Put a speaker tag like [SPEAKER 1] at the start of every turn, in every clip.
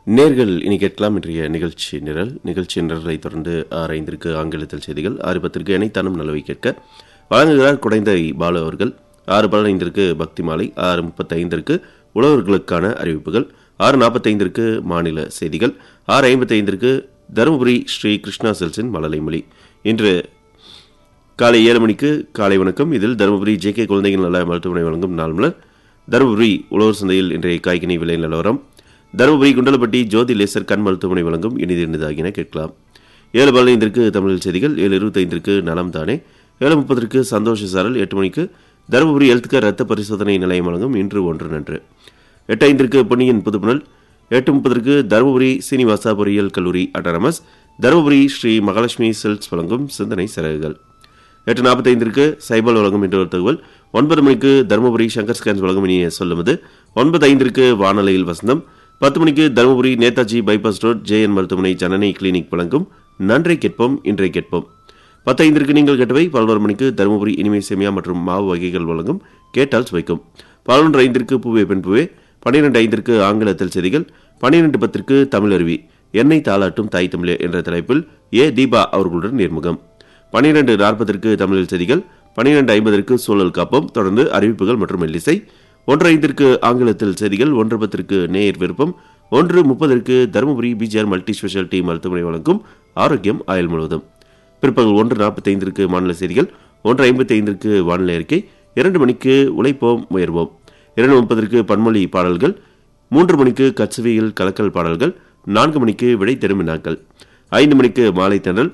[SPEAKER 1] நேர்கள் இனி கேட்கலாம் இன்றைய நிகழ்ச்சி நிரல் நிகழ்ச்சி நிரலை தொடர்ந்து ஆறு ஐந்திற்கு ஆங்கிலத்தில் செய்திகள் ஆறு பத்திற்கு இணைத்தானும் நலவை கேட்க வழங்குகிறார் குடைந்தை பாலு அவர்கள் ஆறு பதினைந்திற்கு பக்தி மாலை ஆறு முப்பத்தைந்திற்கு உழவர்களுக்கான அறிவிப்புகள் ஆறு நாற்பத்தைந்திற்கு மாநில செய்திகள் ஆறு ஐம்பத்தைந்திற்கு தருமபுரி ஸ்ரீ கிருஷ்ணா செல்ஸின் மழலை மொழி இன்று காலை ஏழு மணிக்கு காலை வணக்கம் இதில் தருமபுரி ஜே கே குழந்தைகள் நல மருத்துவமனை வழங்கும் நாள் மலர் தருமபுரி உழவர் சந்தையில் இன்றைய காய்கனி விலை நிலவரம் தருமபுரி குண்டலப்பட்டி ஜோதி லேசர் கண் மருத்துவமனை வழங்கும் இனிது இனிதாகின கேட்கலாம் ஏழு பதினைந்திற்கு தமிழில் செய்திகள் ஏழு இருபத்தைந்திற்கு நலம் தானே ஏழு முப்பதற்கு சந்தோஷ சாரல் எட்டு மணிக்கு தருமபுரி ஹெல்த்கேர் ரத்த பரிசோதனை நிலையம் வழங்கும் இன்று ஒன்று நன்று எட்டு ஐந்திற்கு பொன்னியின் புதுப்புணல் எட்டு முப்பதற்கு தருமபுரி சீனிவாசா பொறியியல் கல்லூரி அட்டானமஸ் தருமபுரி ஸ்ரீ மகாலட்சுமி செல்ஸ் வழங்கும் சிந்தனை சிறகுகள் எட்டு நாற்பத்தைந்திற்கு சைபல் வழங்கும் என்ற ஒரு தகவல் ஒன்பது மணிக்கு தருமபுரி சங்கர் ஸ்கேன்ஸ் வழங்கும் இனிய சொல்லுவது ஒன்பது ஐந்திற்கு வானொலியில் வசந்தம் பத்து மணிக்கு Dharmapuri Netaji bypass road JN மருத்துவமனை ஜனனி கிளினிக் வழங்கும் நன்றை கேட்போம் இன்றை கேட்போம் பத்து ஐந்திற்கு நீங்கள் கேட்டவை பதினோரு மணிக்கு தருமபுரி இனிமை சேமியா மற்றும் மாவு வகைகள் வழங்கும் கேட்டால் சுவைக்கும் பதினொன்று ஐந்திற்கு பூவே பெண் பூவே பன்னிரெண்டு ஐந்திற்கு ஆங்கிலத்தில் செய்திகள் பன்னிரெண்டு பத்திற்கு தமிழ் அருவி எண்ணெய் தாளாட்டும் தாய் தமிழே என்ற தலைப்பில் ஏ தீபா அவர்களுடன் நேர்முகம் பன்னிரெண்டு நாற்பதற்கு தமிழில் செய்திகள் பன்னிரெண்டு ஐம்பதற்கு சூழல் காப்போம் தொடர்ந்து அறிவிப்புகள் மற்றும் மெல்லிசை ஒன்று ஐந்திற்கு ஆங்கிலத்தில் செய்திகள் ஒன்று பத்திற்கு நேயர் விருப்பம் ஒன்று முப்பதற்கு தருமபுரி பிஜிஆர் மல்டி ஸ்பெஷாலிட்டி மருத்துவமனை வழங்கும் ஆரோக்கியம் ஆயுள் முழுவதும் பிற்பகல் ஒன்று நாற்பத்தைந்திற்கு மாநில செய்திகள் ஒன்று ஐம்பத்தி ஐந்திற்கு வானிலை அறிக்கை இரண்டு மணிக்கு உழைப்போம் உயர்வோம் இரண்டு முப்பதற்கு பன்மொழி பாடல்கள் மூன்று மணிக்கு கச்சவியில் கலக்கல் பாடல்கள் நான்கு மணிக்கு விடை தெரும் வினாக்கள் ஐந்து மணிக்கு மாலை தென்றல்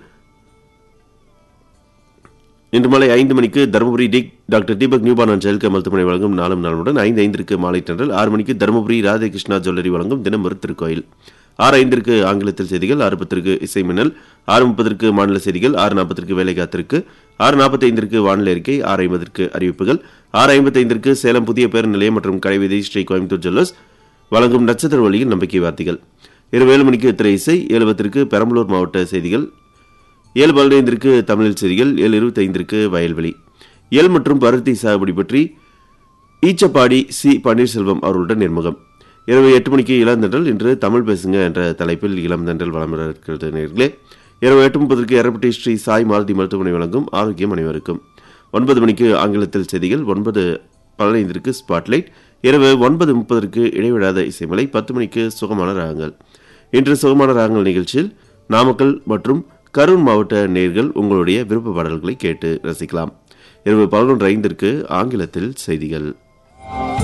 [SPEAKER 1] இன்று மாலை ஐந்து மணிக்கு தருமபுரி டி டாக்டர் தீபக் நியூபானன் செயல்க மருத்துவமனை வழங்கும் நாளும் நாளுடன் ஐந்து ஐந்திற்கு மாலை தென்றல் ஆறு மணிக்கு தருமபுரி ராதகிருஷ்ணா ஜுவல்லரி வழங்கும் தினம் ஒரு திருக்கோயில் ஆறு ஐந்திற்கு ஆங்கிலத்தில் செய்திகள் ஆறு பத்திற்கு இசை மின்னல் ஆறு முப்பதற்கு மாநில செய்திகள் ஆறு நாற்பதற்கு வேலை காத்திருக்கு ஆறு நாற்பத்தி ஐந்திற்கு வானிலை அறிக்கை ஆறு ஐம்பதற்கு அறிவிப்புகள் ஆறு ஐம்பத்தி ஐந்திற்கு சேலம் புதிய பேருந்து நிலையம் மற்றும் கடைவீதி ஸ்ரீ கோயம்புத்தூர் ஜுவல்லர்ஸ் வழங்கும் நட்சத்திர வழியில் நம்பிக்கை வார்த்தைகள் இரவு ஏழு மணிக்கு திரை இசை ஏழு பத்திற்கு பெரம்பலூர் மாவட்ட செய்திகள் ஏழு பதினைந்திற்கு தமிழில் செய்திகள் ஏழு இருபத்தி ஐந்திற்கு வயல்வெளி எல் மற்றும் பருத்தி சாகுபடி பற்றி ஈச்சப்பாடி சி பன்னீர்செல்வம் அவர்களுடன் நேர்முகம் இரவு எட்டு மணிக்கு இளந்தன்றல் இன்று தமிழ் பேசுங்க என்ற தலைப்பில் இளந்தன்றல் வளம் இருக்கிறது நேர்களே இரவு எட்டு முப்பதற்கு எரப்பட்டி ஸ்ரீ சாய் மாருதி மருத்துவமனை வழங்கும் ஆரோக்கியம் அனைவருக்கும் ஒன்பது மணிக்கு ஆங்கிலத்தில் செய்திகள் ஒன்பது பதினைந்திற்கு ஸ்பாட்லைட் இரவு ஒன்பது முப்பதற்கு இடைவிடாத இசைமலை பத்து மணிக்கு சுகமான ராகங்கள் இன்று சுகமான ராகங்கள் நிகழ்ச்சியில் நாமக்கல் மற்றும் கரூர் மாவட்ட நேர்கள் உங்களுடைய விருப்ப பாடல்களை கேட்டு ரசிக்கலாம் இரவு பதினொன்று ஐந்திற்கு ஆங்கிலத்தில் செய்திகள்